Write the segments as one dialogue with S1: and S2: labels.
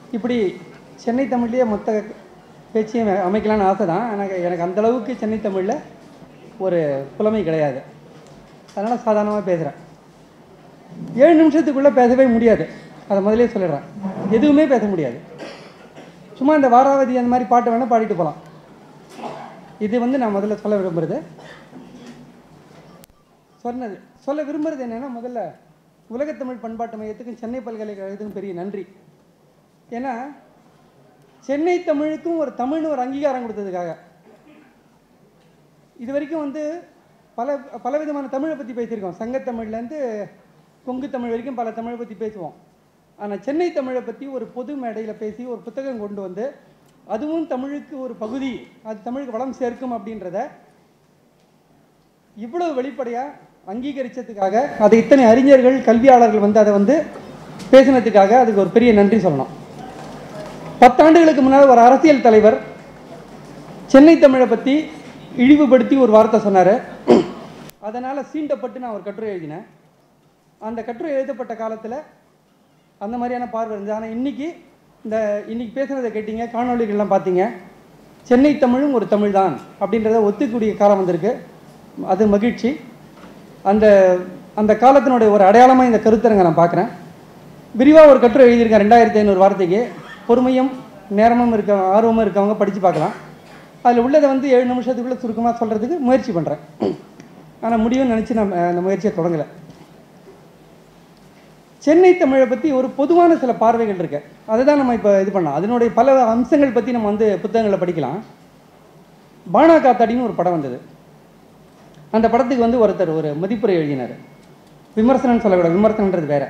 S1: இப்படி சென்னை தமிழ்லேயே மொத்த பேச்சையும் அமைக்கலான்னு ஆசை தான் எனக்கு எனக்கு அந்த அளவுக்கு சென்னை தமிழில் ஒரு புலமை கிடையாது அதனால் சாதாரணமாக பேசுகிறேன் ஏழு நிமிஷத்துக்குள்ளே பேசவே முடியாது அதை முதலே சொல்லிடுறேன் எதுவுமே பேச முடியாது சும்மா இந்த வாராவதி அந்த மாதிரி பாட்டு வேணால் பாடிட்டு போகலாம் இது வந்து நான் முதல்ல சொல்ல விரும்புகிறது சொன்னது சொல்ல விரும்புறது என்னென்னா முதல்ல உலகத்தமிழ் பண்பாட்டு மையத்துக்கும் சென்னை பல்கலைக்கழகத்துக்கும் பெரிய நன்றி ஏன்னா சென்னை தமிழுக்கும் ஒரு தமிழ்னு ஒரு அங்கீகாரம் கொடுத்ததுக்காக இது வரைக்கும் வந்து பல பல விதமான தமிழை பற்றி பேசியிருக்கோம் சங்கத்தமிழ்லேருந்து கொங்கு தமிழ் வரைக்கும் பல தமிழை பற்றி பேசுவோம் ஆனால் சென்னை தமிழை பற்றி ஒரு பொது மேடையில் பேசி ஒரு புத்தகம் கொண்டு வந்து அதுவும் தமிழுக்கு ஒரு பகுதி அது தமிழுக்கு வளம் சேர்க்கும் அப்படின்றத இவ்வளவு வெளிப்படையாக அங்கீகரித்ததுக்காக அதை இத்தனை அறிஞர்கள் கல்வியாளர்கள் வந்து அதை வந்து பேசினதுக்காக அதுக்கு ஒரு பெரிய நன்றி சொல்லணும் பத்தாண்டுகளுக்கு முன்னால் ஒரு அரசியல் தலைவர் சென்னை தமிழை பற்றி இழிவுபடுத்தி ஒரு வார்த்தை சொன்னார் அதனால் சீண்டப்பட்டு நான் ஒரு கட்டுரை எழுதினேன் அந்த கட்டுரை எழுதப்பட்ட காலத்தில் அந்த மாதிரியான பார்வை இருந்தது ஆனால் இன்னைக்கு இந்த இன்னைக்கு பேசுனதை கேட்டீங்க காணொளிகள்லாம் பார்த்தீங்க சென்னை தமிழும் ஒரு தமிழ் தான் அப்படின்றத ஒத்துக்கூடிய காலம் வந்திருக்கு அது மகிழ்ச்சி அந்த அந்த காலத்தினுடைய ஒரு அடையாளமாக இந்த கருத்தரங்க நான் பார்க்குறேன் விரிவாக ஒரு கட்டுரை எழுதியிருக்கேன் ரெண்டாயிரத்தி ஐநூறு வார்த்தைக்கு பொறுமையும் நேரமும் இருக்க ஆர்வமும் இருக்கவங்க படித்து பார்க்கலாம் அதில் உள்ளதை வந்து ஏழு நிமிஷத்துக்குள்ளே சுருக்கமாக சொல்கிறதுக்கு முயற்சி பண்ணுறேன் ஆனால் முடியும்னு நினச்சி நான் அந்த முயற்சியை தொடங்கலை சென்னை தமிழை பற்றி ஒரு பொதுவான சில பார்வைகள் இருக்கு அதை தான் நம்ம இப்போ இது பண்ணலாம் அதனுடைய பல அம்சங்கள் பற்றி நம்ம வந்து புத்தகங்களில் படிக்கலாம் பானா காத்தாடின்னு ஒரு படம் வந்தது அந்த படத்துக்கு வந்து ஒருத்தர் ஒரு மதிப்புரை எழுதினார் விமர்சனம் சொல்லக்கூடாது விமர்சனன்றது வேற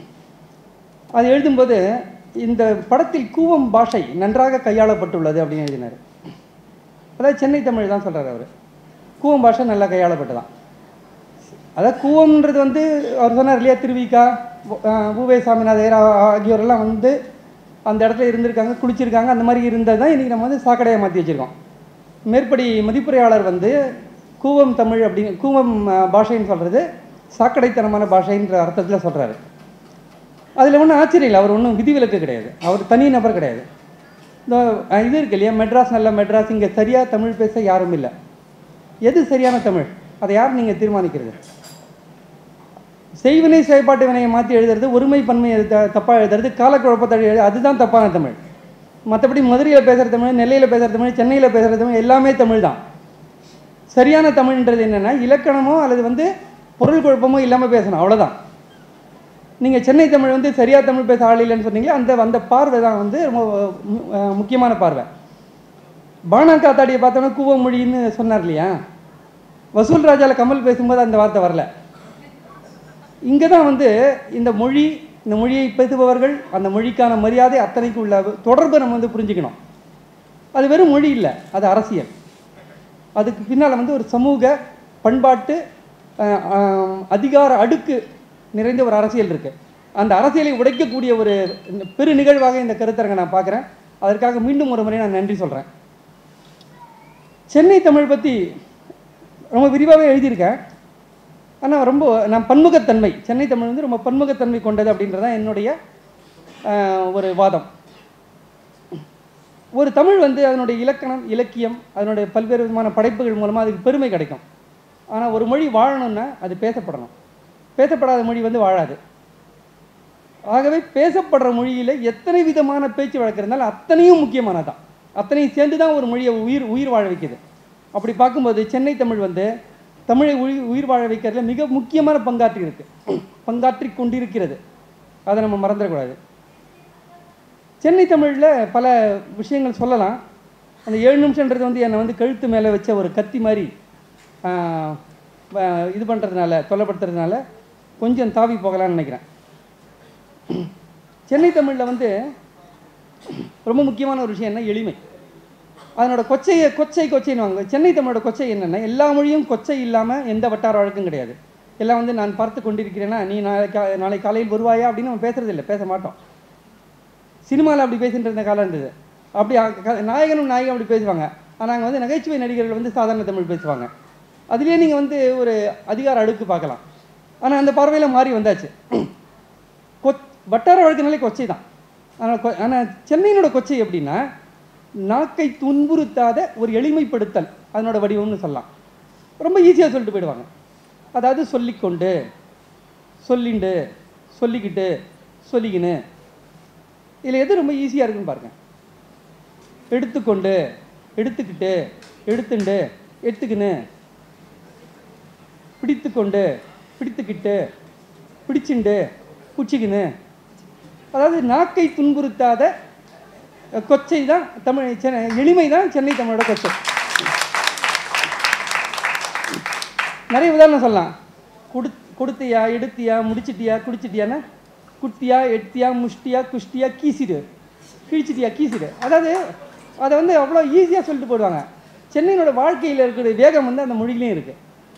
S1: அது எழுதும்போது இந்த படத்தில் கூவம் பாஷை நன்றாக கையாளப்பட்டுள்ளது அப்படின்னு எழுதினார் அதாவது சென்னை தமிழ் தான் சொல்கிறார் அவர் கூவம் பாஷை நல்லா கையாளப்பட்டதான் அதாவது கூவம்ன்றது வந்து அவர் சொன்னார் இல்லையா திருவிக்கா பூவே சாமிநாதையர் ஆ- ஆகியோரெல்லாம் வந்து அந்த இடத்துல இருந்திருக்காங்க குளிச்சிருக்காங்க அந்த மாதிரி இருந்தது தான் இன்றைக்கி நம்ம வந்து சாக்கடையை மாற்றி வச்சுருக்கோம் மேற்படி மதிப்புரையாளர் வந்து கூவம் தமிழ் அப்படின்னு கூவம் ஆ, பாஷைன்னு சொல்கிறது சாக்கடைத்தனமான பாஷைன்ற அர்த்தத்தில் சொல்கிறாரு அதில் ஒன்றும் ஆச்சரியம் இல்லை அவர் ஒன்றும் விதிவிலக்கு கிடையாது அவர் தனி நபர் கிடையாது இந்த அஹ், இது இருக்கு இல்லையா மெட்ராஸ் நல்ல மெட்ராஸ் இங்கே சரியாக தமிழ் பேச யாரும் இல்லை எது சரியான தமிழ் அதை யார் நீங்கள் தீர்மானிக்கிறது செய்வினை செயல்பாட்டு வினையை மாற்றி எழுதுறது ஒருமை பன்மை தப்பாக எழுதுறது காலக்குழப்பத்தை எழுது அதுதான் தப்பான தமிழ் மற்றபடி மதுரையில் பேசுகிற தமிழ் நெல்லையில் பேசுகிற தமிழ் சென்னையில் பேசுகிற தமிழ் எல்லாமே தமிழ் தான் சரியான தமிழ்ன்றது என்னென்னா இலக்கணமோ அல்லது வந்து பொருள் குழப்பமோ இல்லாமல் பேசணும் அவ்வளோதான் நீங்கள் சென்னை தமிழ் வந்து சரியா தமிழ் பேச ஆள் இல்லைன்னு சொன்னீங்களே அந்த அந்த பார்வை தான் வந்து ரொம்ப மு- அஹ் முக்கியமான பார்வை பானா காத்தாடியை பார்த்தோன்னா கூவ மொழின்னு சொன்னார் இல்லையா வசூல் ராஜால கமல் பேசும்போது அந்த வார்த்தை வரல இங்கே தான் வந்து இந்த மொழி இந்த மொழியை பேசுபவர்கள் அந்த மொழிக்கான மரியாதை அத்தனைக்கு உள்ள தொடர்பை நம்ம வந்து புரிஞ்சுக்கணும் அது வெறும் மொழி இல்லை அது அரசியல் அதுக்கு பின்னால் வந்து ஒரு சமூக பண்பாட்டு அஹ், ஆம், அதிகார அடுக்கு நிறைந்த ஒரு அரசியல் இருக்குது அந்த அரசியலை உடைக்கக்கூடிய ஒரு பெரு நிகழ்வாக இந்த கருத்தரங்கை நான் பார்க்குறேன் அதற்காக மீண்டும் ஒரு முறை நான் நன்றி சொல்கிறேன் சென்னை தமிழ் பற்றி ரொம்ப விரிவாகவே எழுதியிருக்கேன் ஆனால் ரொம்ப நான் பன்முகத்தன்மை சென்னை தமிழ் வந்து ரொம்ப பன்முகத்தன்மை கொண்டது அப்படின்றது தான் என்னுடைய ஆஹ், ஒரு வாதம் ஒரு தமிழ் வந்து அதனுடைய இலக்கணம் இலக்கியம் அதனுடைய பல்வேறு விதமான படைப்புகள் மூலமாக அதுக்கு பெருமை கிடைக்கும் ஆனால் ஒரு மொழி வாழணும்னா அது பேசப்படணும் பேசப்படாத மொழி வந்து வாழாது ஆகவே பேசப்படுற மொழியில் எத்தனை விதமான பேச்சு வழக்கு இருந்தாலும் அத்தனையும் முக்கியமானதான் அத்தனையும் சேர்ந்து தான் ஒரு மொழியை உயிர் உயிர் வாழ வைக்குது அப்படி பார்க்கும்போது சென்னை தமிழ் வந்து தமிழை உயிர் உயிர் வாழ வைக்கிறதுல மிக முக்கியமான பங்காற்றி இருக்கு பங்காற்றி கொண்டிருக்கிறது அதை நம்ம மறந்துடக்கூடாது சென்னை தமிழில் பல விஷயங்கள் சொல்லலாம் அந்த ஏழு நிமிஷன்றது வந்து என்னை வந்து கழுத்து மேலே வச்ச ஒரு கத்தி மாதிரி ஆஹ், வ- இது பண்ணுறதுனால தொல்லைப்படுத்துறதுனால கொஞ்சம் தாவி போகலாம்னு நினைக்கிறேன் சென்னை தமிழில் வந்து ரொம்ப முக்கியமான ஒரு விஷயம் என்ன எளிமை அதனோட கொச்சையை கொச்சை கொச்சைன்னு வாங்க சென்னை தமிழோட கொச்சை என்னென்னா எல்லா மொழியும் கொச்சை இல்லாமல் எந்த வட்டார வழக்கும் கிடையாது எல்லாம் வந்து நான் பார்த்து கொண்டிருக்கிறேன்னா நீ நாளை கா நாளை காலையில் வருவாயா அப்படின்னு நம்ம பேசுறது இல்லை பேச மாட்டோம் சினிமாவில் அப்படி பேசிட்டு இருந்த காலம் இருந்தது அப்படி அ- க- நாயகனும் நாயகம் அப்படி பேசுவாங்க ஆனால் அங்கே வந்து நகைச்சுவை நடிகர்கள் வந்து சாதாரண தமிழ் பேசுவாங்க அதுலேயே நீங்கள் வந்து ஒரு அதிகார அடுக்கு பார்க்கலாம் ஆனால் அந்த பார்வையில் மாறி வந்தாச்சு கொ வட்டார வழக்குனாலே கொச்சை தான் ஆனால் ஆனால் சென்னையினோட கொச்சை எப்படின்னா நாக்கை துன்புறுத்தாத ஒரு எளிமைப்படுத்தல் அதனோட வடிவம்னு சொல்லலாம் ரொம்ப ஈஸியாக சொல்லிட்டு போயிடுவாங்க அதாவது சொல்லிக்கொண்டு சொல்லிண்டு சொல்லிக்கிட்டு சொல்லிக்கின்னு இதில் எது ரொம்ப ஈஸியாக இருக்குன்னு பாருங்க எடுத்துக்கொண்டு எடுத்துக்கிட்டு எடுத்துண்டு எடுத்துக்கின்னு பிடித்துக்கொண்டு பிடித்துக்கிட்டு பிடிச்சுண்டு பிடிச்சிக்கின்னு அதாவது நாக்கை துன்புறுத்தாத அஹ், கொச்சை தான் தமிழ் சென்னை எளிமை தான் சென்னை தமிழோட கொச்சை நிறைய உதாரணம் சொல்லலாம் கொடு கொடுத்தியா எடுத்தியா முடிச்சிட்டியா குடிச்சிட்டியான்னா குட்டியா எட்டியா முஷ்டியா குஷ்டியா கீசிடு கிழிச்சிட்டியா கீசிடு அதாவது அதை வந்து அவ்வளோ ஈஸியாக சொல்லிட்டு போடுவாங்க சென்னையினோட வாழ்க்கையில் இருக்கிற வேகம் வந்து அந்த மொழியிலையும் இருக்குது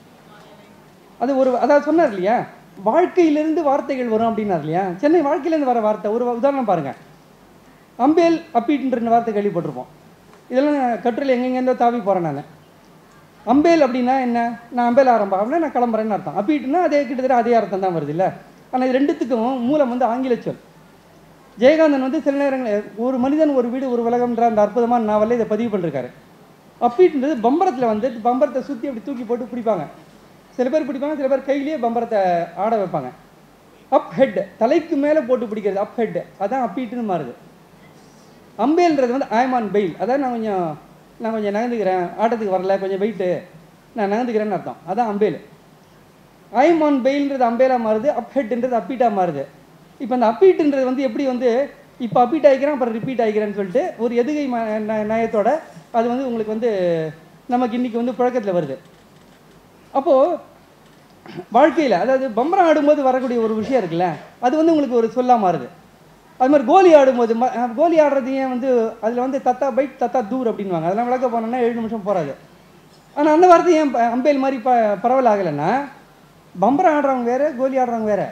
S1: அது ஒரு அதாவது சொன்னார் இல்லையா வாழ்க்கையிலிருந்து வார்த்தைகள் வரும் அப்படின்னார் இல்லையா சென்னை வாழ்க்கையிலேருந்து வர வார்த்தை ஒரு உதாரணம் பாருங்க அம்பேல் அப்பீட்டுன்ற வார்த்தை கேள்விப்பட்டிருப்போம் இதெல்லாம் கட்டுரையில் எங்கெங்கேருந்தோ தாவி போகிறேன் நான் அம்பேல் அப்படின்னா என்ன நான் அம்பேல் ஆரம்பம் அப்படின்னா நான் கிளம்புறேன்னு அர்த்தம் அப்பீட்டுனா அதே கிட்டத்தட்ட அதே அர்த்தம் தான் வருது இல்லை ஆனால் இது ரெண்டுத்துக்கும் மூலம் வந்து ஆங்கில சொல் ஜெயகாந்தன் வந்து சில நேரங்கள் ஒரு மனிதன் ஒரு வீடு ஒரு உலகம்ன்ற அந்த அற்புதமான நாவலில் இதை பதிவு பண்ணிருக்காரு அப்பீட்டுன்றது பம்பரத்தில் வந்து பம்பரத்தை சுற்றி அப்படி தூக்கி போட்டு பிடிப்பாங்க சில பேர் பிடிப்பாங்க சில பேர் கையிலேயே பம்பரத்தை ஆட வைப்பாங்க அப் ஹெட் தலைக்கு மேலே போட்டு பிடிக்கிறது அப் ஹெட் அதான் அப்பீட்டுன்னு மாறுது அம்பேல்ன்றது வந்து ஆயமான் பெயில் அதான் நான் கொஞ்சம் நான் கொஞ்சம் நகர்ந்துக்கிறேன் ஆட்டத்துக்கு வரல கொஞ்சம் வெயிட்டு நான் நகர்ந்துக்கிறேன்னு அர்த்தம் அதான் அம்பேல் ஐமான் பெயில்ன்றது அம்பேலா மாறுது அப் ஹெட்ன்றது அப்பீட்டா மாறுது இப்போ அந்த அப்பீட்டுன்றது வந்து எப்படி வந்து இப்போ அப்பீட் ஆகிக்கிறேன் அப்புறம் ரிப்பீட் ஆகிக்கிறேன்னு சொல்லிட்டு ஒரு எதுகை ம- ந- நயத்தோட அது வந்து உங்களுக்கு வந்து நமக்கு இன்னைக்கு வந்து புழக்கத்தில் வருது அப்போது வாழ்க்கையில் அதாவது பம்பரம் ஆடும்போது வரக்கூடிய ஒரு விஷயம் இருக்குல்ல அது வந்து உங்களுக்கு ஒரு சொல்லா மாறுது அது மாதிரி கோலி ஆடும்போது ம- அஹ் கோலி ஆடுறது ஏன் வந்து அதில் வந்து தத்தா பைட் தத்தா தூர் அப்படின்வாங்க அதெல்லாம் விளக்க போனோம்னா ஏழு நிமிஷம் போகாது ஆனால் அந்த வார்த்தை ஏன் ப- அம்பேல் மாதிரி ப பரவல் ஆகலைன்னா பம்பரம் ஆடுறவங்க வேற கோலி ஆடுறவங்க வேற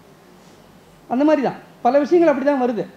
S1: அந்த மாதிரி தான் பல விஷயங்கள் அப்படி தான் வருது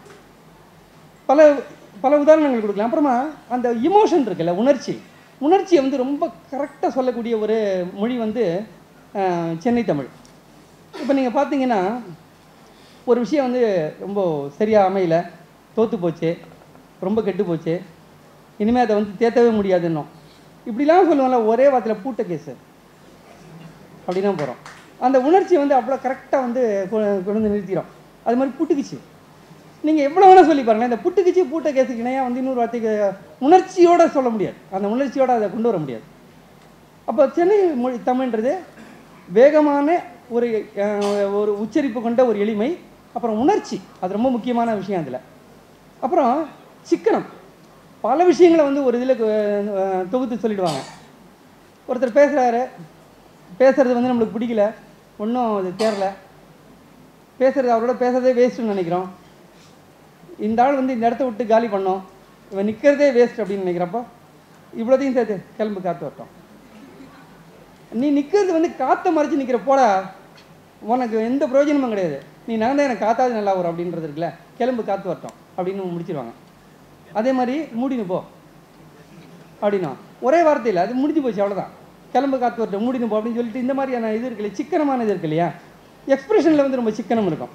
S1: பல பல உதாரணங்கள் கொடுக்கலாம் அப்புறமா அந்த இமோஷன் இருக்குல்ல உணர்ச்சி உணர்ச்சியை வந்து ரொம்ப கரெக்டாக சொல்லக்கூடிய ஒரு மொழி வந்து அஹ், சென்னை தமிழ் இப்போ நீங்கள் பார்த்தீங்கன்னா ஒரு விஷயம் வந்து ரொம்ப சரியாக அமையல தோற்று போச்சு ரொம்ப கெட்டு போச்சு இனிமேல் அதை வந்து தேத்தவே முடியாதுன்னோம் இப்படிலாம் சொல்லுவோம்ல ஒரே வார்த்தையில் பூட்ட கேஸு அப்படின்னா போகிறோம் அந்த உணர்ச்சி வந்து அவ்வளோ கரெக்டாக வந்து கொ- கொண்டு வந்து நிறுத்திடும் அது மாதிரி புட்டுக்குச்சு நீங்கள் எவ்வளோ வேணால் சொல்லி பாருங்களேன் இந்த புட்டுக்குச்சு பூட்ட கேஸுக்கு இணையாக வந்து இன்னொரு வார்த்தைக்கு உணர்ச்சியோட சொல்ல முடியாது அந்த உணர்ச்சியோட அதை கொண்டு வர முடியாது அப்போ சென்னை மொழி தமிழ்ன்றது வேகமான ஒரு அஹ், ஒரு உச்சரிப்பு கொண்ட ஒரு எளிமை அப்புறம் உணர்ச்சி அது ரொம்ப முக்கியமான விஷயம் அதில் அப்புறம் சிக்கனம் பல விஷயங்களை வந்து ஒரு இதில் தொகுத்து சொல்லிடுவாங்க ஒருத்தர் பேசுகிறாரு பேசுறது வந்து நம்மளுக்கு பிடிக்கல ஒன்றும் அது தேரல பேசுறது அவரோட பேசுறதே வேஸ்ட்டுன்னு நினைக்கிறோம் இந்த ஆள் வந்து இந்த இடத்த விட்டு காலி பண்ணோம் இவன் நிற்கிறதே வேஸ்ட் அப்படின்னு நினைக்கிறப்போ இவ்வளோதையும் சேர்த்து கிளம்பு காத்து வரட்டும் நீ நிற்கிறது வந்து காற்றை மறைச்சு நிற்கிற போடா உனக்கு எந்த பிரயோஜனமும் கிடையாது நீ நகர்ந்தா எனக்கு காத்தாது நல்லா வரும் அப்படின்றது இருக்குல்ல கிளம்பு காத்து வரட்டும் அப்படின்னு முடிச்சிருவாங்க அதே மாதிரி மூடினு போ அப்படின்னா ஒரே வார்த்தையில் அது முடிஞ்சு போச்சு அவ்வளோதான் கிளம்பு காத்து வரட்டும் மூடினு போ அப்படின்னு சொல்லிட்டு இந்த மாதிரியான இது இருக்கு இல்லையா சிக்கனமான இது இருக்கு இல்லையா எக்ஸ்பிரஷனில் வந்து ரொம்ப சிக்கனம் இருக்கும்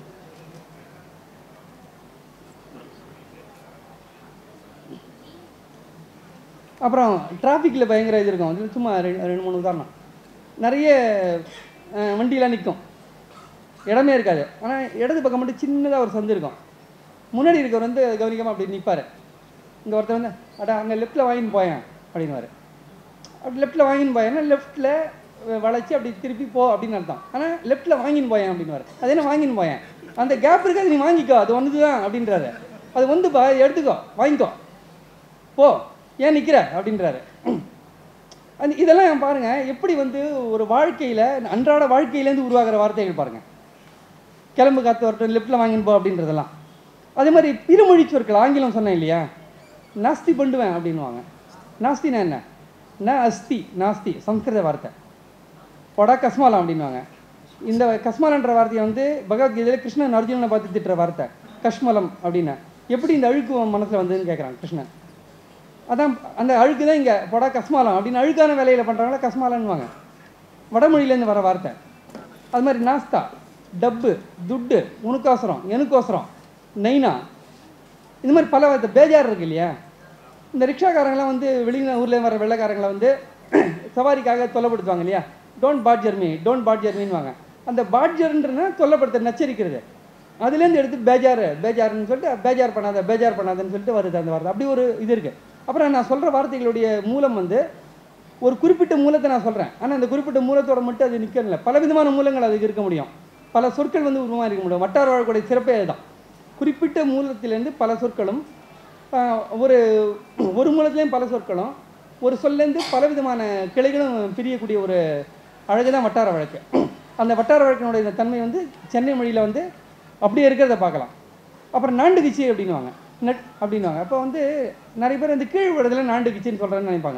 S1: அப்புறம் டிராஃபிக்கில் பயங்கர இது இருக்கும் அது சும்மா ரெண்டு ரெண்டு மூணு உதாரணம் நிறைய அஹ், வண்டியெலாம் நிற்கும் இடமே இருக்காது ஆனால் இடது பக்கம் மட்டும் சின்னதாக ஒரு சந்து இருக்கும் முன்னாடி இருக்கவர் வந்து கவனிக்காமல் அப்படி நிற்பார் இங்கே ஒருத்தர் வந்து அடா அங்கே லெஃப்ட்டில் வாங்கின்னு போயேன் அப்படின்னுவார் அப்படி லெஃப்ட்டில் வாங்கின்னு போயேன்னா லெஃப்ட்டில் வளைச்சி அப்படி திருப்பி போ அப்படின்னு அர்த்தம் ஆனால் லெஃப்ட்டில் வாங்கின்னு போயேன் அப்படின்னுவார் அது என்ன வாங்கின்னு போயேன் அந்த கேப் இருக்காது நீ வாங்கிக்கோ அது ஒன்று தான் அப்படின்றாரு அது வந்து பா எடுத்துக்கோ வாங்கிக்கோ போ ஏன் நிற்கிற அப்படின்றாரு அந்த இதெல்லாம் பாருங்க எப்படி வந்து ஒரு வாழ்க்கையில் அன்றாட வாழ்க்கையிலேருந்து உருவாகிற வார்த்தைகள் பாருங்க கிளம்பு காத்து வரட்டும் லெஃப்ட்டில் வாங்கின்னு போ அப்படின்றதெல்லாம் அதே மாதிரி பிறமொழி சொற்கள் ஆங்கிலம் சொன்னேன் இல்லையா நாஸ்தி பண்ணுவேன் அப்படின்வாங்க நாஸ்தினா என்ன ந அஸ்தி நாஸ்தி சம்ஸ்கிருத வார்த்தை பொடா கஸ்மாலம் அப்படின்வாங்க இந்த கஸ்மாலன்ற வார்த்தையை வந்து பகவத்கீதையில் கிருஷ்ணன் அர்ஜுனனை பார்த்து திட்டுற வார்த்தை கஷ்மலம் அப்படின்னு எப்படி இந்த அழுக்கு உன் மனசில் வந்ததுன்னு கேட்குறான் கிருஷ்ணன் அதான் அந்த அழுக்கு தான் இங்கே பொடா கஸ்மாலம் அப்படின்னு அழுக்கான வேலையில் பண்ணுறாங்களா கஸ்மாலன்னுவாங்க வடமொழியிலேருந்து வர வார்த்தை அது மாதிரி நாஸ்தா டப்பு துட்டு உனக்கோசரம் எனக்கோசரம் நைனா இந்த மாதிரி பல இந்த பேஜார் இருக்கு இல்லையா இந்த ரிக்ஷாக்காரங்களாம் வந்து வெளியில ஊரில் வர வெள்ளைக்காரங்களை வந்து சவாரிக்காக தொல்லைப்படுத்துவாங்க இல்லையா don't bother me don't bother மீன்வாங்க அந்த பாட்ஜர்ன்றனா தொல்லைப்படுத்த நச்சரிக்கிறது அதுலேருந்து எடுத்து பேஜார் பேஜார்னு சொல்லிட்டு பேஜார் பண்ணாத பேஜார் பண்ணாதன்னு சொல்லிட்டு வருது அந்த வார்த்தை அப்படி ஒரு இது இருக்குது அப்புறம் நான் சொல்கிற வார்த்தைகளுடைய மூலம் வந்து ஒரு குறிப்பிட்ட மூலத்தை நான் சொல்கிறேன் ஆனால் அந்த குறிப்பிட்ட மூலத்தோட மட்டும் அது நிற்கல பல விதமான மூலங்கள் அதுக்கு இருக்க முடியும் பல சொற்கள் வந்து உருவாக இருக்க முடியும் வட்டார வழக்குடைய சிறப்பே அதுதான் குறிப்பிட்ட மூலத்திலேருந்து பல சொற்களும் ஆஹ், ஒரு ஒரு மூலத்துலேயும் பல சொற்களும் ஒரு சொல்லேருந்து பல விதமான கிளைகளும் பிரியக்கூடிய ஒரு அழகு தான் வட்டார வழக்கு அந்த வட்டார வழக்கினுடைய இந்த தன்மை வந்து சென்னை மொழியில் வந்து அப்படியே இருக்கிறத பார்க்கலாம் அப்புறம் நாண்டு கிச்சி அப்படின்னுவாங்க நட் அப்படின்னுவாங்க அப்போ வந்து நிறைய பேர் இந்த கீழ் விடுறதுல நாண்டு கிச்சின்னு சொல்கிறேன்னு நினைப்பாங்க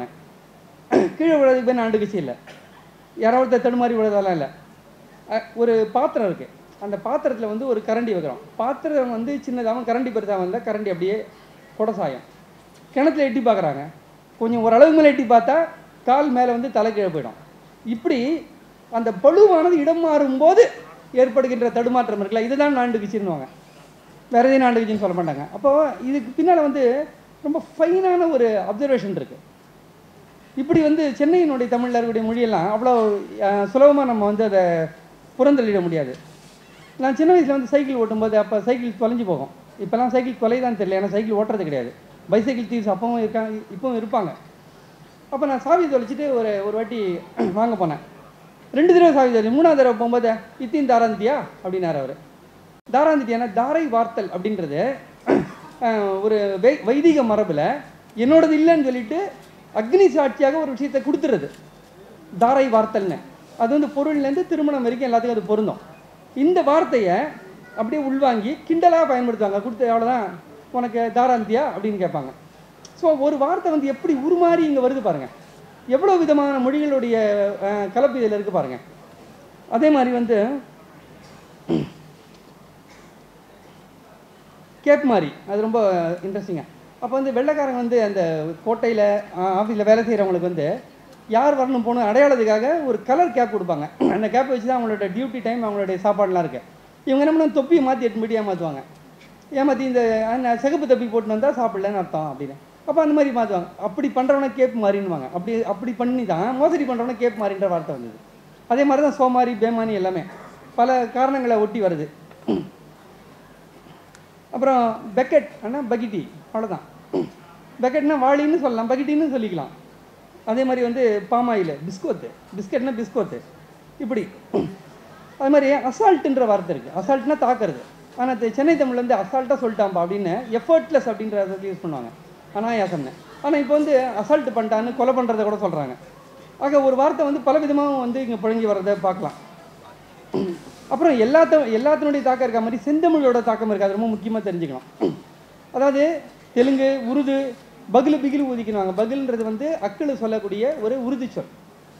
S1: கீழே விழுறதுக்கு பேர் நாண்டு கிச்சி இல்லை யாரோ ஒருத்தர் தடுமாறி விழுறதெல்லாம் இல்லை அஹ் ஒரு பாத்திரம் இருக்குது அந்த பாத்திரத்தில் வந்து ஒரு கரண்டி வைக்கிறோம் பாத்திரம் வந்து சின்னதாகவும் கரண்டி பெருசாக வந்தால் கரண்டி அப்படியே குடசாயம் கிணத்துல எட்டி பார்க்குறாங்க கொஞ்சம் ஓரளவு மேலே எட்டி பார்த்தா கால் மேலே வந்து தலை கீழே போயிடும் இப்படி அந்த பழுவானது இடம் மாறும்போது ஏற்படுகின்ற தடுமாற்றம் இருக்குல்ல இதுதான் நாண்டு கிச்சின்னுவாங்க வேற எதையும் நாண்டு கிச்சின்னு சொல்ல மாட்டாங்க அப்போ இதுக்கு பின்னால் வந்து ரொம்ப ஃபைனான ஒரு அப்சர்வேஷன் இருக்குது இப்படி வந்து சென்னையினுடைய தமிழில் இருக்கக்கூடிய மொழியெல்லாம் அவ்வளோ சுலபமாக நம்ம வந்து அதை புறந்தள்ளிட முடியாது நான் சின்ன வயசில் வந்து சைக்கிள் ஓட்டும்போது அப்போ சைக்கிள் தொலைஞ்சு போகும் இப்போல்லாம் சைக்கிள் தொலைதான்னு தெரியல ஏன்னா சைக்கிள் ஓட்டுறது கிடையாது பைசைக்கிள் தீவ்ஸ் அப்பவும் இருக்காங்க இப்பவும் இருப்பாங்க அப்போ நான் சாவி தொலைச்சிட்டு ஒரு ஒரு வாட்டி வாங்க போனேன் ரெண்டு தடவை சாவி தொலைச்சி மூணாவது தடவை போகும்போது இத்தின் தாராந்தியா அப்படின்னாரு அவர் தாராந்திட்டியானா தாரை வார்த்தல் அப்படின்றது அஹ், ஒரு வை வைதிக மரபில் என்னோடது இல்லைன்னு சொல்லிட்டு அக்னி சாட்சியாக ஒரு விஷயத்தை கொடுத்துறது தாரை வார்த்தல்னு அது வந்து பொருள்லேருந்து திருமணம் வரைக்கும் எல்லாத்துக்கும் அது பொருந்தும் இந்த வார்த்தையை அப்படியே உள்வாங்கி கிண்டலாக பயன்படுத்துவாங்க கொடுத்து அவ்வளோதான் உனக்கு தாராந்தியா அப்படின்னு கேட்பாங்க ஸோ ஒரு வார்த்தை வந்து எப்படி உருமாறி இங்கே வருது பாருங்க எவ்வளோ விதமான மொழிகளுடைய அஹ், கலப்பு இதில் இருக்குது பாருங்க அதே மாதிரி வந்து கேப் மாதிரி அது ரொம்ப இன்ட்ரெஸ்டிங்காக அப்போ வந்து வெள்ளைக்காரங்க வந்து அந்த கோட்டையில் ஆஃபீஸில் வேலை செய்கிறவங்களுக்கு வந்து யார் வரணும் போகணும் அடையாளத்துக்காக ஒரு கலர் கேப் கொடுப்பாங்க அந்த கேப் வச்சு தான் அவங்களோட டியூட்டி டைம் அவங்களுடைய சாப்பாடுலாம் இருக்கு இவங்க என்ன பண்ணுவாங்க தொப்பியை மாற்றி எட்டு மணி ஏமாற்றுவாங்க ஏமாற்றி இந்த அந்த சிகப்பு தொப்பி போட்டு வந்தால் சாப்பிடலன்னு அர்த்தம் அப்படின்னு அப்போ அந்த மாதிரி மாற்றுவாங்க அப்படி பண்ணுறவன கேப் மாறின்னுவாங்க அப்படி அப்படி பண்ணி தான் மோசடி பண்ணுறவன கேப் மாறின்ற வார்த்தை வந்தது அதே மாதிரி தான் சோமாரி பேமானி எல்லாமே பல காரணங்களை ஒட்டி வருது அப்புறம் பெக்கெட் அண்ணா பகிட்டி அவ்வளோதான் பெக்கெட்னா வாளின்னு சொல்லலாம் பகிட்டின்னு சொல்லிக்கலாம் அதே மாதிரி வந்து பாமாயில் பிஸ்கோத்து பிஸ்கெட்னா பிஸ்கோத்து இப்படி அது மாதிரி அசால்ட்டுன்ற வார்த்தை இருக்குது அசால்ட்னா தாக்குறது ஆனால் சென்னை தமிழ்ல வந்து அசால்ட்டாக சொல்லிட்டாம்பா அப்படின்னு எஃபர்ட்லெஸ் அப்படின்ற யூஸ் பண்ணுவாங்க அனாயாசம்னு ஆனால் இப்போ வந்து அசால்ட் பண்ணிட்டான்னு கொலை பண்ணுறத கூட சொல்கிறாங்க ஆக ஒரு வார்த்தை வந்து பல விதமாக வந்து இங்கே புழங்கி வர்றதை பார்க்கலாம் அப்புறம் எல்லாத்த எல்லாத்தினுடைய தாக்கம் இருக்க மாதிரி செந்தமிழோட தாக்கம் இருக்கு அது ரொம்ப முக்கியமாக தெரிஞ்சுக்கணும் அதாவது தெலுங்கு உருது பகிலு பிகிலு ஊதிக்கினாங்க பகில்ன்றது வந்து அக்களு சொல்லக்கூடிய ஒரு உருது சொல்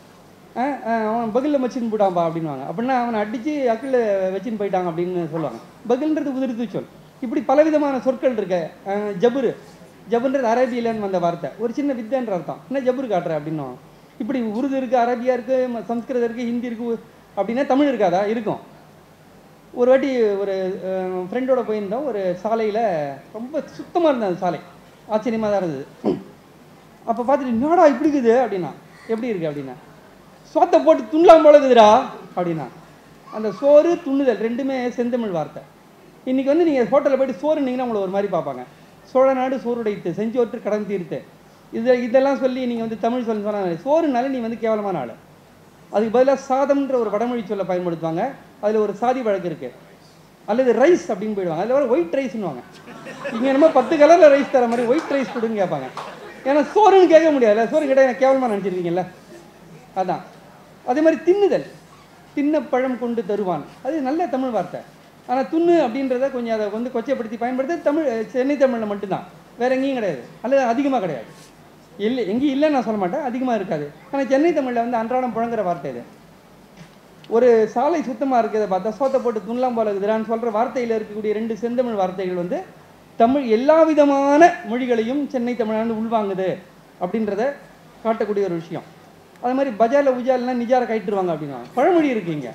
S1: அஹ் அஹ் அவன் பகிலில் மச்சின்னு போட்டான்பா அப்படின்வாங்க அப்படின்னா அவனை அடித்து அக்கில் வச்சின்னு போயிட்டாங்க அப்படின்னு சொல்லுவாங்க பகில்ன்றது உதிர்த்து சொல் இப்படி பலவிதமான சொற்கள் இருக்கு அஹ் ஜபுரு ஜபுன்றது அரேபியிலன்னு வந்த வார்த்தை ஒரு சின்ன வித்தைன்ற அர்த்தம் என்ன ஜபுரு காட்டுற அப்படின்னுவாங்க இப்படி உருது இருக்குது அரபியா இருக்குது ம- சம்ஸ்கிருதம் இருக்குது ஹிந்தி இருக்குது அப்படின்னா தமிழ் இருக்காதா இருக்கும் ஒரு வாட்டி ஒரு ஃப்ரெண்டோட போயிருந்தோம் ஒரு சாலையில் ரொம்ப சுத்தமாக இருந்தது அந்த சாலை ஆச்சரியமாக தான் இருந்தது அப்போ பார்த்துட்டு என்னடா இப்படி இருக்குது அப்படின்னா எப்படி இருக்கு அப்படின்னா சோத்தை போட்டு துண்ணலாம் போல இருக்குதுடா அப்படின்னா அந்த சோறு துண்ணுதல் ரெண்டுமே செந்தமிழ் வார்த்தை இன்னைக்கு வந்து நீங்கள் ஹோட்டலில் போயிட்டு சோறுனீங்கன்னா உங்களை ஒரு மாதிரி பார்ப்பாங்க சோழ நாடு சோறுடைத்து செஞ்சோற்று கடன் தீர்த்து இது இதெல்லாம் சொல்லி நீங்கள் வந்து தமிழ் சொல்லி சொன்னால் சோறுனால நீ வந்து கேவலமான ஆள் அதுக்கு பதிலாக சாதம்ன்ற ஒரு வடமொழி சொல்ல பயன்படுத்துவாங்க அதில் ஒரு சாதி வழக்கு இருக்கு அல்லது ரைஸ் அப்படின்னு போயிடுவாங்க அதில் வர ஒயிட் ரைஸ்னுவாங்க இங்கே என்னமோ பத்து கலரில் ரைஸ் தர மாதிரி ஒயிட் ரைஸ் கொடுன்னு கேட்பாங்க ஏன்னா சோறுன்னு கேட்க முடியாதுல்ல சோறு கேட்டால் எனக்கு கேவலமாக நினச்சிருக்கீங்கல்ல அதான் அதே மாதிரி தின்னுதல் தின்ன பழம் கொண்டு தருவான் அது நல்ல தமிழ் வார்த்தை ஆனால் துண்ணு அப்படின்றத கொஞ்சம் அதை வந்து கொச்சைப்படுத்தி பயன்படுத்த தமிழ் சென்னை தமிழில் மட்டும்தான் வேற எங்கேயும் கிடையாது அல்லது அதிகமாக கிடையாது இல்லை எங்கேயும் இல்லைன்னு நான் சொல்ல மாட்டேன் அதிகமாக இருக்காது ஆனால் சென்னை தமிழில் வந்து அன்றாடம் புழங்குற வார்த்தை இது ஒரு சாலை சுத்தமாக இருக்கிறத பார்த்தா சோத்தை போட்டு துண்ணலாம் போல இருக்குதுடான்னு சொல்கிற வார்த்தையில் இருக்கக்கூடிய ரெண்டு செந்தமிழ் வார்த்தைகள் வந்து தமிழ் எல்லா விதமான மொழிகளையும் சென்னை தமிழாண்டு உள்வாங்குது அப்படின்றத காட்டக்கூடிய ஒரு விஷயம் அது மாதிரி பஜாரில் உஜாலெலாம் நிஜார கைட்டுருவாங்க அப்படின்வாங்க பழமொழி இருக்கீங்க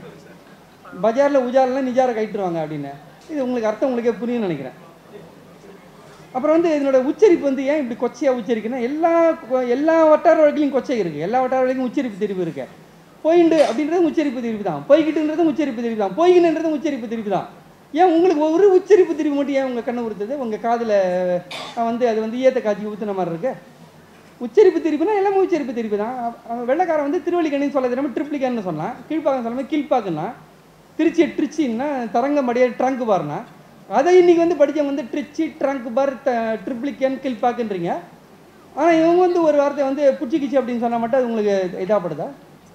S1: பஜாரில் உஜாலெலாம் நிஜார கைட்டுருவாங்க அப்படின்னு இது உங்களுக்கு அர்த்தம் உங்களுக்கே புரியும்னு நினைக்கிறேன் அப்புறம் வந்து இதனோட உச்சரிப்பு வந்து ஏன் இப்படி கொச்சையாக உச்சரிக்குன்னா எல்லா கொ- எல்லா வட்டார வழக்கிலையும் கொச்சை இருக்குது எல்லா வட்டார வழக்கிலும் உச்சரிப்பு திரிவு இருக்கு போயிண்டு அப்படின்றது உச்சரிப்பு திரிவு தான் போய்கிட்டுன்றது உச்சரிப்பு திரிவு தான் போய்கின்றது உச்சரிப்பு திரிவு தான் ஏன் உங்களுக்கு ஒரு உச்சரிப்பு திரிவு மட்டும் ஏன் உங்கள் கண்ணை உறுத்துது உங்கள் காதில் வந்து அது வந்து ஈயத்தை காய்ச்சி ஊற்றுன மாதிரி இருக்கு உச்சரிப்பு திருப்பினா எல்லாமே உச்சரிப்பு திருப்பி தான் அவ- அவன் வெள்ளைக்காரன் வந்து திருவள்ளிக்கணின்னு சொல்ல தெரியாமல் ட்ரிப்ளிகன்னு சொன்னான் கீழ்ப்பாக்கம் சொல்லாமல் கீழ்ப்பாக்குன்னா திருச்சி ட்ரிச்சின்னா தரங்கம்படியா ட்ரங்க் பார்னா அதை இன்னைக்கு வந்து படிச்சவங்க வந்து ட்ரிச்சி ட்ரங்க் பார் ட்ரிப்ளிகன் கீழ்ப்பாக்குன்றீங்க ஆனால் இவங்க வந்து ஒரு வார்த்தை வந்து புச்சிக்கிச்சி அப்படின்னு சொன்னால் மட்டும் அது உங்களுக்கு இதாகப்படுதா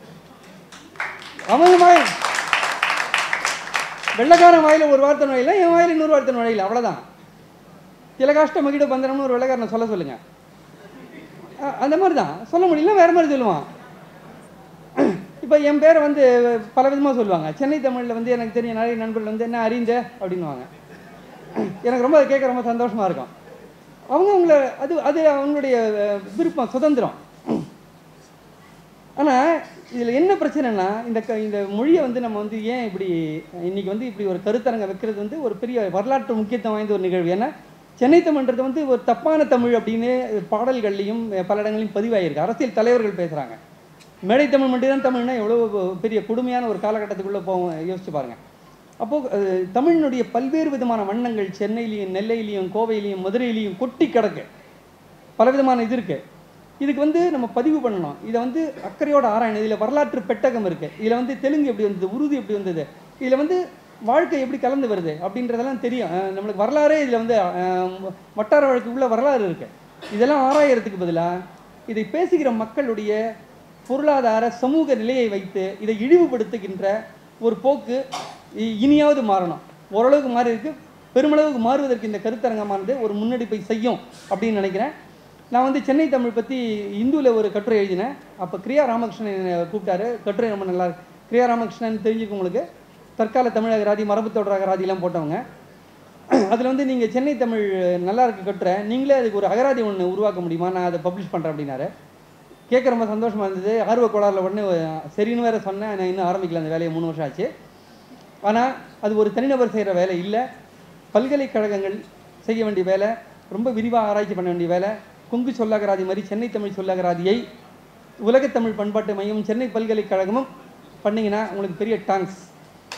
S1: அவங்க வாய் வெள்ளைக்காரன் வாயில ஒரு வார்த்தை நுழையில என் வாயில இன்னொரு வார்த்தை நுழையில அவ்வளவுதான் திலகாஷ்ட மகிட பந்தனம்னு ஒரு வெள்ளைக்காரனை சொல்ல சொல்லுங்க அ- அந்த மாதிரி தான் சொல்ல முடியல வேற மாதிரி சொல்லுவான் இப்போ என் பேரை வந்து பல விதமாக சொல்லுவாங்க சென்னை தமிழில் வந்து எனக்கு தெரியும் நிறைய நண்பர்கள் வந்து என்ன அறிந்த அப்படின்னுவாங்க எனக்கு ரொம்ப அதை கேட்க ரொம்ப சந்தோஷமா இருக்கும் அவங்க அவங்கள அது அது அவங்களுடைய அஹ், விருப்பம் சுதந்திரம் ஆனால் இதில் என்ன பிரச்சனைனா இந்த க இந்த மொழியை வந்து நம்ம வந்து ஏன் இப்படி இன்னைக்கு வந்து இப்படி ஒரு கருத்தரங்க வைக்கிறது வந்து ஒரு பெரிய வரலாற்று முக்கியத்துவம் வாய்ந்த ஒரு நிகழ்வு ஏன்னா சென்னை தமிழ்ன்றது வந்து ஒரு தப்பான தமிழ் அப்படின்னு பாடல்கள்லையும் பல இடங்களையும் பதிவாயிருக்கு அரசியல் தலைவர்கள் பேசுகிறாங்க மேடை தமிழ் மட்டும்தான் தமிழ்னா எவ்வளோ பெரிய கொடுமையான ஒரு காலகட்டத்துக்குள்ளே போவோம் யோசிச்சு பாருங்க அப்போது தமிழினுடைய பல்வேறு விதமான வண்ணங்கள் சென்னையிலையும் நெல்லையிலையும் கோவையிலையும் மதுரையிலையும் கொட்டி கிடக்கு பலவிதமான இது இருக்கு இதுக்கு வந்து நம்ம பதிவு பண்ணணும் இதை வந்து அக்கறையோட ஆராயணும் இதில் வரலாற்று பெட்டகம் இருக்கு இதில் வந்து தெலுங்கு எப்படி வந்தது உருது எப்படி வந்தது இதில் வந்து வாழ்க்கை எப்படி கலந்து வருது அப்படின்றதெல்லாம் தெரியும் அஹ் நம்மளுக்கு வரலாறே இதில் வந்து அஹ், வட்டார வழக்கு உள்ள வரலாறு இருக்கு இதெல்லாம் ஆராயறதுக்கு பதிலாக இதை பேசுகிற மக்களுடைய பொருளாதார சமூக நிலையை வைத்து இதை இழிவுபடுத்துகின்ற ஒரு போக்கு இ- இனியாவது மாறணும் ஓரளவுக்கு மாறி இருக்கு பெருமளவுக்கு மாறுவதற்கு இந்த கருத்தரங்கமானது ஒரு முன்னெடுப்பை செய்யும் அப்படின்னு நினைக்கிறேன் நான் வந்து சென்னை தமிழ் பற்றி இந்துவில் ஒரு கட்டுரை எழுதினேன் அப்போ கிரியா ராமகிருஷ்ணன் என்னை கூப்பிட்டாரு கட்டுரை ரொம்ப நல்லா இருக்கு கிரியா ராமகிருஷ்ணன் தெரிஞ்சுக்க உங்களுக்கு தற்கால தமிழ் அகராதி மரபு தொடர் அகராதிலாம் போட்டவங்க அதில் வந்து நீங்கள் சென்னை தமிழ் நல்லா இருக்கு கட்டுரை நீங்களே அதுக்கு ஒரு அகராதி ஒன்று உருவாக்க முடியுமா நான் அதை பப்ளிஷ் பண்ணுறேன் அப்படின்னாரு கேட்க ரொம்ப சந்தோஷமா இருந்தது ஆர்வ கோளாறுல உடனே சரின்னு வேற சொன்னேன் நான் இன்னும் ஆரம்பிக்கல அந்த வேலையை மூணு வருஷம் ஆச்சு ஆனால் அது ஒரு தனிநபர் செய்கிற வேலை இல்லை பல்கலைக்கழகங்கள் செய்ய வேண்டிய வேலை ரொம்ப விரிவாக ஆராய்ச்சி பண்ண வேண்டிய வேலை கொங்கு சொல்லகராதி மாதிரி சென்னை தமிழ் சொல்லகராதியை உலகத்தமிழ் பண்பாட்டு மையம் சென்னை பல்கலைக்கழகமும் பண்ணீங்கன்னா உங்களுக்கு பெரிய டாங்க்ஸ்